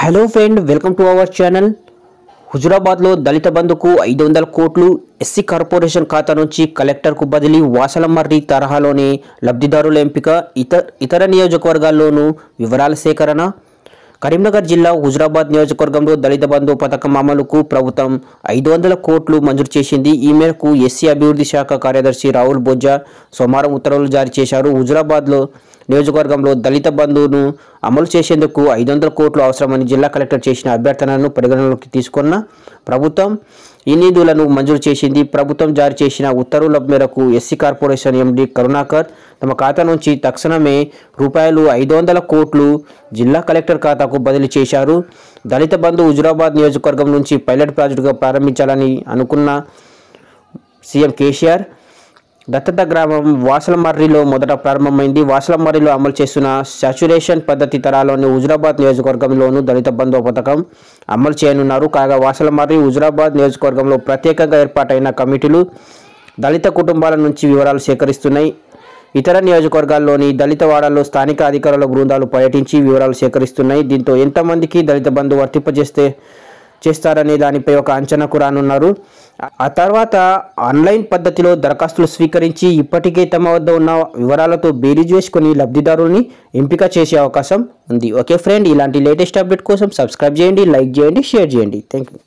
hello friend welcome to our channel హుజురాబాద్లో దళిత బంధుకు ఐదు వందల కోట్లు ఎస్సీ కార్పొరేషన్ ఖాతా నుంచి కలెక్టర్కు బదిలీ వాసలమర్రి తరహాలోనే లబ్ధిదారుల ఎంపిక ఇతర ఇతర నియోజకవర్గాల్లోనూ వివరాల సేకరణ కరీంనగర్ జిల్లా హుజురాబాద్ నియోజకవర్గంలో దళిత బంధు పథకం అమలుకు ప్రభుత్వం ఐదు వందల కోట్లు మంజూరు చేసింది ఈ మేరకు ఎస్సీ అభివృద్ధి శాఖ కార్యదర్శి రాహుల్ బొజ్జా సోమవారం ఉత్తర్వులు జారీ చేశారు హుజురాబాద్లో నియోజకవర్గంలో దళిత బంధువును అమలు చేసేందుకు ఐదు వందల కోట్లు అవసరమని జిల్లా కలెక్టర్ చేసిన అభ్యర్థనను పరిగణనలోకి తీసుకున్న ప్రభుత్వం ఈ నిధులను మంజూరు చేసింది ప్రభుత్వం జారీ చేసిన ఉత్తర్వుల మేరకు ఎస్సీ కార్పొరేషన్ ఎండి కరుణాకర్ తమ ఖాతా నుంచి తక్షణమే రూపాయలు ఐదు వందల కోట్లు జిల్లా కలెక్టర్ ఖాతాకు బదిలీ చేశారు దళిత బంధు హుజురాబాద్ నియోజకవర్గం నుంచి పైలట్ ప్రాజెక్టుగా ప్రారంభించాలని అనుకున్న సీఎం కేసీఆర్ దత్తత గ్రామం వాసలమర్రిలో మొదట ప్రారంభమైంది వాసలమర్రిలో అమలు చేస్తున్న సాచురేషన్ పద్ధతి తరాలోని హుజురాబాద్ నియోజకవర్గంలోనూ దళిత బంధు పథకం అమలు చేయనున్నారు కాగా వాసలమర్రి హుజురాబాద్ నియోజకవర్గంలో ప్రత్యేకంగా ఏర్పాటైన కమిటీలు దళిత కుటుంబాల నుంచి వివరాలు సేకరిస్తున్నాయి ఇతర నియోజకవర్గాల్లోని దళిత వాడల్లో స్థానిక అధికారుల బృందాలు పర్యటించి వివరాలు సేకరిస్తున్నాయి దీంతో ఎంతమందికి దళిత బంధు వర్తింపజేస్తే చేస్తారనే దానిపై ఒక అంచనాకు రానున్నారు ఆ తర్వాత ఆన్లైన్ పద్ధతిలో దరఖాస్తులు స్వీకరించి ఇప్పటికే తమ వద్ద ఉన్న వివరాలతో బేరీజ్ వేసుకొని లబ్ధిదారుల్ని ఎంపిక చేసే అవకాశం ఉంది ఓకే ఫ్రెండ్ ఇలాంటి లేటెస్ట్ అప్డేట్ కోసం సబ్స్క్రైబ్ చేయండి లైక్ చేయండి షేర్ చేయండి థ్యాంక్ యూ